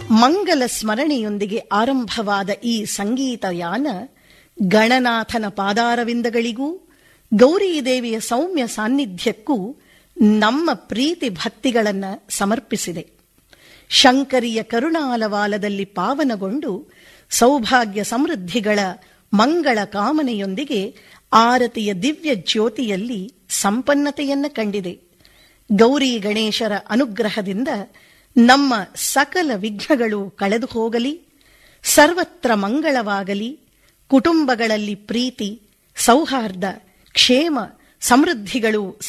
ಮಂಗಲ ಸ್ಮರಣೆಯೊಂದಿಗೆ ಆರಂಭವಾದ ಈ ಸಂಗೀತಯಾನ ಗಣನಾಥನ ಪಾದಾರವಿಂದಗಳಿಗೂ ಗೌರೀದೇವಿಯ ಸೌಮ್ಯ ಸಾನ್ನಿಧ್ಯಕ್ಕೂ ನಮ್ಮ ಪ್ರೀತಿ ಭಕ್ತಿಗಳನ್ನ ಸಮರ್ಪಿಸಿದೆ ಶಂಕರಿಯ ಕರುಣಾಲವಾಲದಲ್ಲಿ ಪಾವನಗೊಂಡು ಸೌಭಾಗ್ಯ ಸಮೃದ್ಧಿಗಳ ಮಂಗಳ ಕಾಮನೆಯೊಂದಿಗೆ ಆರತಿಯ ದಿವ್ಯ ಜ್ಯೋತಿಯಲ್ಲಿ ಸಂಪನ್ನತೆಯನ್ನ ಕಂಡಿದೆ ಗೌರಿ ಗಣೇಶರ ಅನುಗ್ರಹದಿಂದ ನಮ್ಮ ಸಕಲ ವಿಘ್ನಗಳು ಕಳೆದು ಹೋಗಲಿ ಸರ್ವತ್ರ ಮಂಗಳವಾಗಲಿ ಕುಟುಂಬಗಳಲ್ಲಿ ಪ್ರೀತಿ ಸೌಹಾರ್ದ ಕ್ಷೇಮ ಸಮೃದ್ಧಿಗಳು